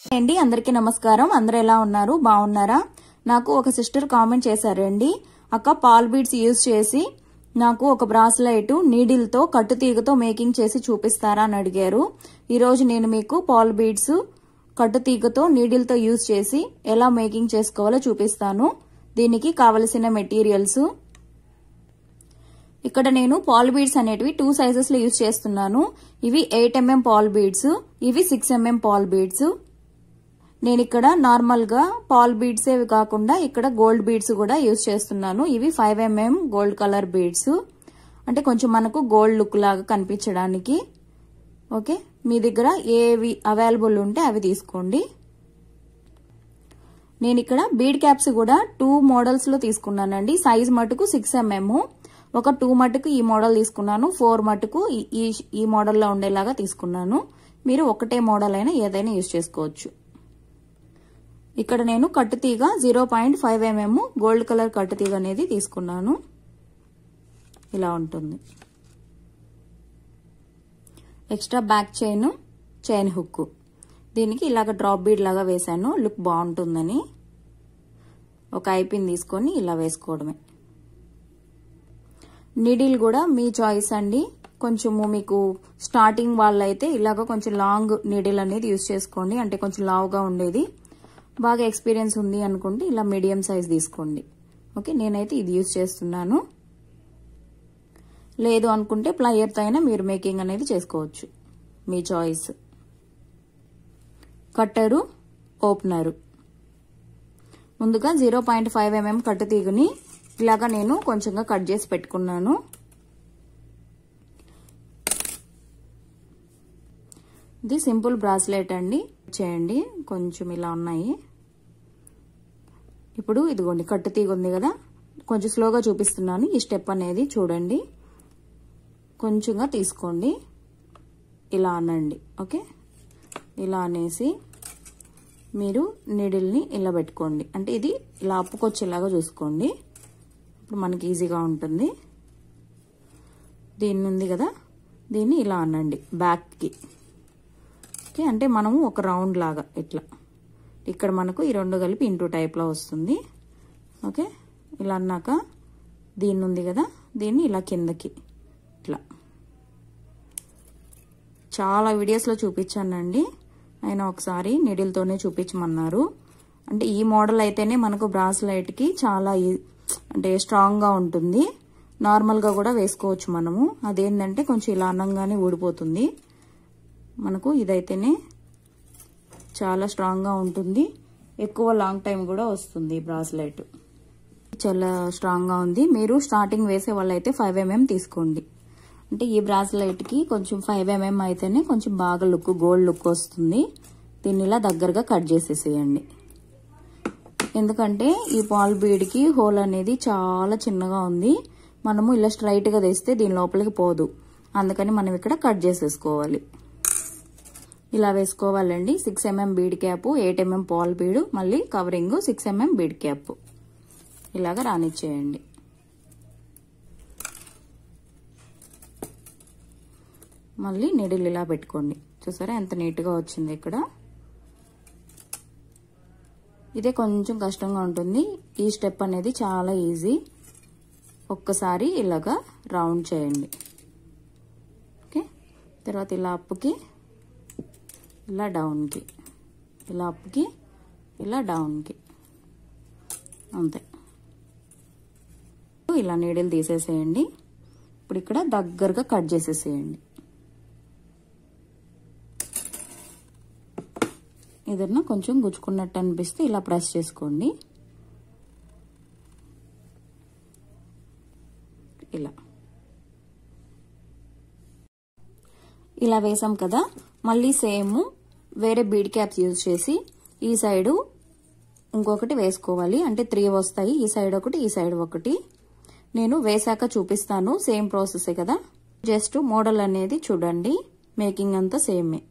అండి అందరికీ నమస్కారం అందరు ఎలా ఉన్నారు బాగున్నారా నాకు ఒక సిస్టర్ కామెంట్ చేశారండి అక్క పాల్ బీడ్స్ యూజ్ చేసి నాకు ఒక బ్రాస్లైట్ నీడిల్తో కట్టుతీగతో మేకింగ్ చేసి చూపిస్తారా అని అడిగారు ఈరోజు నేను మీకు పాల్ బీడ్స్ కట్టుతీగతో నీడిల్తో యూజ్ చేసి ఎలా మేకింగ్ చేసుకోవాలో చూపిస్తాను దీనికి కావలసిన మెటీరియల్స్ ఇక్కడ నేను పాల్ బీడ్స్ అనేటివి టూ సైజెస్ లో యూజ్ చేస్తున్నాను ఇవి ఎయిట్ ఎంఎం పాల్ బీడ్స్ ఇవి సిక్స్ ఎంఎం పాల్ బీడ్స్ నేను ఇక్కడ నార్మల్ గా పాల్ బీడ్స్ ఏవి కాకుండా ఇక్కడ గోల్డ్ బీడ్స్ కూడా యూజ్ చేస్తున్నాను ఇవి five mm gold colour beads అంటే కొంచెం మనకు గోల్డ్ లుక్ లాగా కనిపించడానికి ఓకే మీ దగ్గర ఏవి అవైలబుల్ ఉంటే అవి తీసుకోండి నేను ఇక్కడ బీడ్ క్యాప్స్ కూడా టూ మోడల్స్ లో తీసుకున్నానండి సైజ్ మటుకు సిక్స్ ఎంఎం ఒక టూ మటుకు ఈ మోడల్ తీసుకున్నాను ఫోర్ మటుకు ఈ ఈ మోడల్లో ఉండేలాగా తీసుకున్నాను మీరు ఒకటే మోడల్ అయినా ఏదైనా యూజ్ చేసుకోవచ్చు ఇక్కడ నేను కట్టుతీగ zero point five mm gold colour కట్టుతీగ అనేది తీసుకున్నాను ఇలా ఉంటుంది extra back chain chain hook దీనికి ఇలాగ డ్రాప్ బీడ్ లాగా వేశాను లుక్ బాగుంటుందని ఒక ఐపిన్ తీసుకొని ఇలా వేసుకోవడమే నీడిల్ కూడా మీ చాయిస్ అండి కొంచెము మీకు స్టార్టింగ్ వాళ్ళైతే ఇలాగ కొంచెం లాంగ్ నీడిల్ అనేది యూస్ చేసుకోండి అంటే కొంచెం లావుగా ఉండేది బాగా ఎక్స్పీరియన్స్ ఉంది అనుకుంటే ఇలా మీడియం సైజ్ తీసుకోండి ఓకే నేనైతే ఇది యూస్ చేస్తున్నాను లేదు అనుకుంటే ప్లయర్తో అయినా మీరు మేకింగ్ అనేది చేసుకోవచ్చు మీ చాయిస్ కట్టరు ఓపెనరు ముందుగా జీరో పాయింట్ ఫైవ్ ఎంఎం కట్టు తీగుని ఇలాగా నేను కొంచెంగా కట్ చేసి పెట్టుకున్నాను ఇది సింపుల్ బ్రాస్లెట్ అండి చేయండి కొంచెం ఇలా ఉన్నాయి ఇప్పుడు ఇదిగోండి కట్టు తీగ ఉంది కదా కొంచెం స్లోగా చూపిస్తున్నాను ఈ స్టెప్ అనేది చూడండి కొంచెంగా తీసుకోండి ఇలా అనండి ఓకే ఇలా అనేసి మీరు నీడిల్ని ఇలా పెట్టుకోండి అంటే ఇది ఇలా అప్పుకొచ్చేలాగా చూసుకోండి ఇప్పుడు మనకి ఈజీగా ఉంటుంది దీన్ని ఉంది కదా దీన్ని ఇలా అనండి బ్యాక్కి ఓకే అంటే మనము ఒక రౌండ్ లాగా ఇట్లా ఇక్కడ మనకు ఈ రెండు కలిపి ఇంటూ టైప్లో వస్తుంది ఓకే ఇలా అన్నాక దీన్ని ఉంది కదా దీన్ని ఇలా కిందకి ఇట్లా చాలా వీడియోస్లో చూపించానండి ఆయన ఒకసారి నిడిల్తోనే చూపించమన్నారు అంటే ఈ మోడల్ అయితేనే మనకు బ్రాస్లైట్కి చాలా అంటే స్ట్రాంగ్గా ఉంటుంది నార్మల్గా కూడా వేసుకోవచ్చు మనము అదేంటంటే కొంచెం ఇలా అన్నంగానే ఊడిపోతుంది మనకు ఇదైతేనే చాలా స్ట్రాంగ్గా ఉంటుంది ఎక్కువ లాంగ్ టైం కూడా వస్తుంది బ్రాస్లైట్ చాలా స్ట్రాంగ్గా ఉంది మీరు స్టార్టింగ్ వేసే వాళ్ళైతే ఫైవ్ ఎంఎం తీసుకోండి అంటే ఈ బ్రాస్లైట్కి కొంచెం ఫైవ్ ఎంఎం అయితేనే కొంచెం బాగా లుక్ గోల్డ్ లుక్ వస్తుంది దీన్ని ఇలా దగ్గరగా కట్ చేసేసేయండి ఎందుకంటే ఈ పాల్ బీడ్కి హోల్ అనేది చాలా చిన్నగా ఉంది మనము ఇలా స్ట్రైట్గా తెస్తే దీని లోపలికి పోదు అందుకని మనం ఇక్కడ కట్ చేసేసుకోవాలి ఇలా వేసుకోవాలండి six mm bead cap eight mm pearl bead మళ్ళీ covering six mm bead cap ఇలాగా రానిచ్చేయండి మళ్ళీ నిడిల్ ఇలా పెట్టుకోండి చూసారా ఎంత నీట్గా వచ్చింది ఇక్కడ ఇదే కొంచెం కష్టంగా ఉంటుంది ఈ స్టెప్ అనేది చాలా ఈజీ ఒక్కసారి ఇలాగా రౌండ్ చేయండి ఓకే తర్వాత ఇలా అప్పుకి ఇలా డౌన్కి ఇలా అప్పుకి ఇలా డౌన్కి అంతే ఇలా నీడిల్ తీసేసేయండి ఇప్పుడు ఇక్కడ దగ్గరగా కట్ చేసేసేయండి ఏదన్నా కొంచెం గుచ్చుకున్నట్టు అనిపిస్తే ఇలా ప్రెస్ చేసుకోండి ఇలా ఇలా వేసాం కదా మళ్ళీ సేమ్ వేరే బీడ్ క్యాప్స్ యూజ్ చేసి ఈ సైడు ఇంకొకటి వేసుకోవాలి అంటే త్రీ వస్తాయి ఈ సైడ్ ఒకటి ఈ సైడ్ ఒకటి నేను వేసాక చూపిస్తాను సేమ్ ప్రాసెసే కదా జస్ట్ మోడల్ అనేది చూడండి మేకింగ్ అంతా సేమే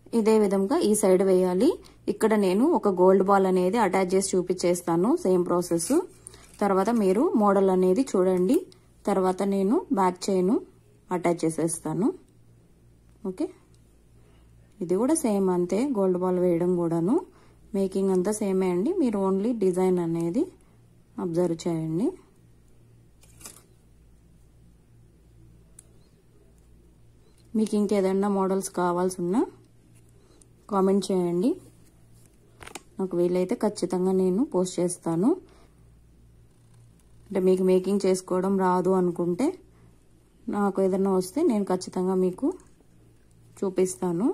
ఇదే విధంగా ఈ సైడ్ వేయాలి ఇక్కడ నేను ఒక గోల్డ్ బాల్ అనేది అటాచ్ చేసి చూపించేస్తాను సేమ్ ప్రాసెస్ తర్వాత మీరు మోడల్ అనేది చూడండి తర్వాత నేను బ్యాక్ చైన్ అటాచ్ చేసేస్తాను ఓకే ఇది కూడా సేమ్ అంతే గోల్డ్ బాల్ వేయడం కూడాను మేకింగ్ అంతా సేమే అండి మీరు ఓన్లీ డిజైన్ అనేది అబ్జర్వ్ చేయండి మీకు ఇంకేదన్నా మోడల్స్ కావాల్సి ఉన్నా కామెంట్ చేయండి నాకు వీలైతే ఖచ్చితంగా నేను పోస్ట్ చేస్తాను అంటే మీకు మేకింగ్ చేసుకోవడం రాదు అనుకుంటే నాకు ఏదైనా వస్తే నేను ఖచ్చితంగా మీకు చూపిస్తాను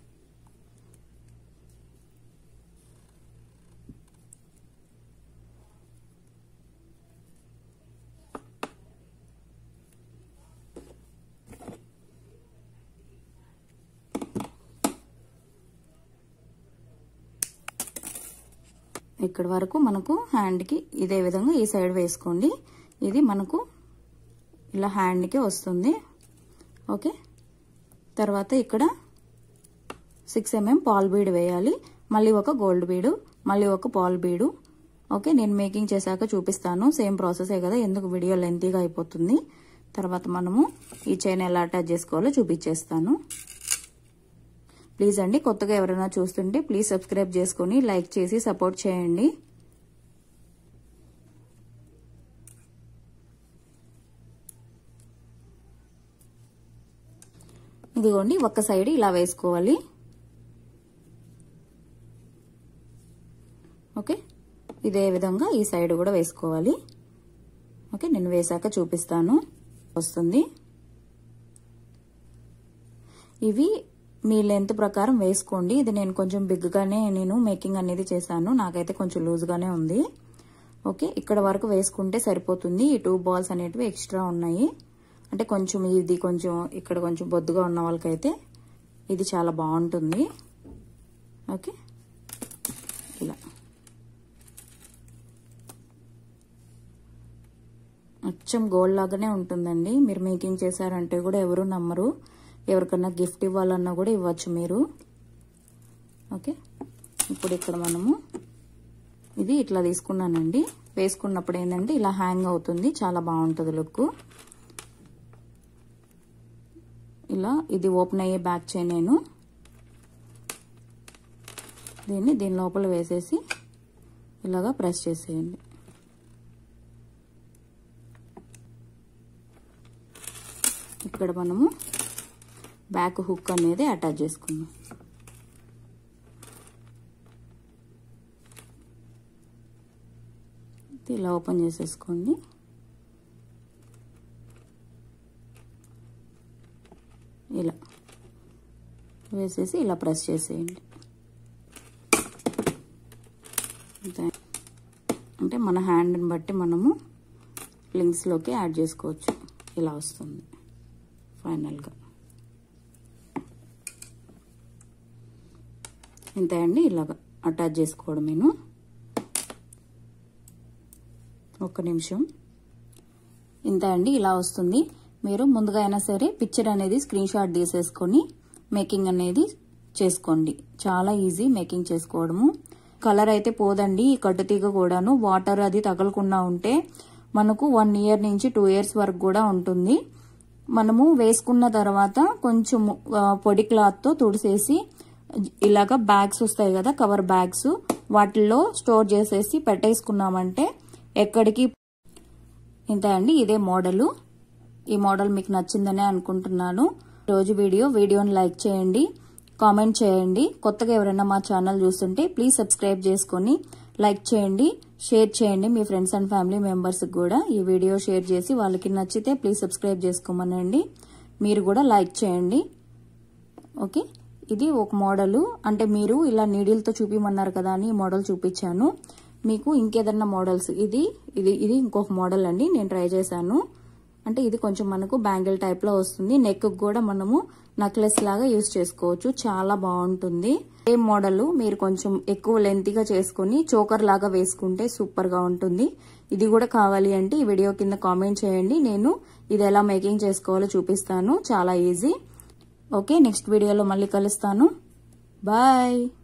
ఇక్కడ వరకు మనకు హ్యాండ్కి ఇదే విధంగా ఈ సైడ్ వేసుకోండి ఇది మనకు ఇలా హ్యాండ్కి వస్తుంది ఓకే తర్వాత ఇక్కడ సిక్స్ ఎంఎం పాల్ బీడ్ వేయాలి మళ్ళీ ఒక గోల్డ్ బీడు మళ్ళీ ఒక పాల్ బీడు ఓకే నేను మేకింగ్ చేశాక చూపిస్తాను సేమ్ ప్రాసెసే కదా ఎందుకు వీడియో లెంతీగా అయిపోతుంది తర్వాత మనము ఈ చైన్ ఎలా అటాచ్ చేసుకోవాలో చూపించేస్తాను ప్లీజ్ అండి కొత్తగా ఎవరైనా చూస్తుంటే ప్లీజ్ సబ్స్క్రైబ్ చేసుకుని లైక్ చేసి సపోర్ట్ చేయండి ఇదిగోండి ఒక్క సైడ్ ఇలా వేసుకోవాలి ఓకే ఇదే విధంగా ఈ సైడ్ కూడా వేసుకోవాలి ఓకే నేను వేసాక చూపిస్తాను వస్తుంది ఇవి మీ లెంత్ ప్రకారం వేసుకోండి ఇది నేను కొంచెం బిగ్గానే నేను మేకింగ్ అనేది చేశాను నాకైతే కొంచెం లూజ్గానే ఉంది ఓకే ఇక్కడ వరకు వేసుకుంటే సరిపోతుంది ఈ టూ బాల్స్ అనేటివి ఎక్స్ట్రా ఉన్నాయి అంటే కొంచెం ఇది కొంచెం ఇక్కడ కొంచెం బొద్దుగా ఉన్న వాళ్ళకైతే ఇది చాలా బాగుంటుంది ఓకే ఇలా అచ్చం గోల్డ్ లాగానే ఉంటుందండి మీరు మేకింగ్ చేశారంటే కూడా ఎవరు నమ్మరు ఎవరికన్నా గిఫ్ట్ ఇవ్వాలన్నా కూడా ఇవ్వచ్చు మీరు ఓకే ఇప్పుడు ఇక్కడ మనము ఇది ఇట్లా తీసుకున్నానండి వేసుకున్నప్పుడు ఏంటంటే ఇలా హ్యాంగ్ అవుతుంది చాలా బాగుంటుంది లుక్ ఇలా ఇది ఓపెన్ అయ్యే బ్యాక్ చైన్ నేను దీన్ని దీని లోపల వేసేసి ఇలాగా ప్రెస్ చేసేయండి ఇక్కడ మనము బ్యాక్ హుక్ అనేది అటాచ్ చేసుకుందాం ఇలా ఓపెన్ చేసేసుకోండి ఇలా వేసేసి ఇలా ప్రెస్ చేసేయండి అంతే అంటే మన హ్యాండ్ని బట్టి మనము లింక్స్లోకి యాడ్ చేసుకోవచ్చు ఇలా వస్తుంది ఫైనల్గా ఇంతే అండి ఇలాగ అటాచ్ చేసుకోవడమేను ఒక్క నిమిషం ఇంత అండి ఇలా వస్తుంది మీరు ముందుగా అయినా సరే పిక్చర్ అనేది స్క్రీన్ షాట్ తీసేసుకొని మేకింగ్ అనేది చేసుకోండి చాలా ఈజీ మేకింగ్ చేసుకోవడము కలర్ అయితే పోదండి ఈ కట్టుతీగ కూడాను వాటర్ అది తగలకుండా ఉంటే మనకు వన్ ఇయర్ నుంచి టూ ఇయర్స్ వరకు కూడా ఉంటుంది మనము వేసుకున్న తర్వాత కొంచెం పొడి క్లాత్తో తుడిసేసి ఇలాగ బ్యాగ్స్ వస్తాయి కదా కవర్ బ్యాగ్స్ వాటిల్లో స్టోర్ చేసేసి పెట్టేసుకున్నామంటే ఎక్కడికి ఇంత అండి ఇదే మోడలు ఈ మోడల్ మీకు నచ్చిందనే అనుకుంటున్నాను రోజు వీడియో వీడియోని లైక్ చేయండి కామెంట్ చేయండి కొత్తగా ఎవరైనా మా ఛానల్ చూస్తుంటే ప్లీజ్ సబ్స్క్రైబ్ చేసుకొని లైక్ చేయండి షేర్ చేయండి మీ ఫ్రెండ్స్ అండ్ ఫ్యామిలీ మెంబర్స్కి కూడా ఈ వీడియో షేర్ చేసి వాళ్ళకి నచ్చితే ప్లీజ్ సబ్స్క్రైబ్ చేసుకోమనండి మీరు కూడా లైక్ చేయండి ఓకే ఇది ఒక మోడలు అంటే మీరు ఇలా నీడిల్తో చూపిమన్నారు కదా అని మోడల్ చూపించాను మీకు ఇంకేదన్నా మోడల్స్ ఇది ఇది ఇది ఇంకొక మోడల్ అండి నేను ట్రై చేశాను అంటే ఇది కొంచెం మనకు బ్యాంగిల్ టైప్ లో వస్తుంది నెక్ కూడా మనము నక్లెస్ లాగా యూస్ చేసుకోవచ్చు చాలా బాగుంటుంది ఏ మోడల్ మీరు కొంచెం ఎక్కువ లెంతీగా చేసుకుని చోకర్ లాగా వేసుకుంటే సూపర్ గా ఉంటుంది ఇది కూడా కావాలి అంటే ఈ వీడియో కింద కామెంట్ చేయండి నేను ఇది ఎలా మేకింగ్ చేసుకోవాలో చూపిస్తాను చాలా ఈజీ ఓకే నెక్స్ట్ వీడియోలో మళ్ళీ కలుస్తాను బాయ్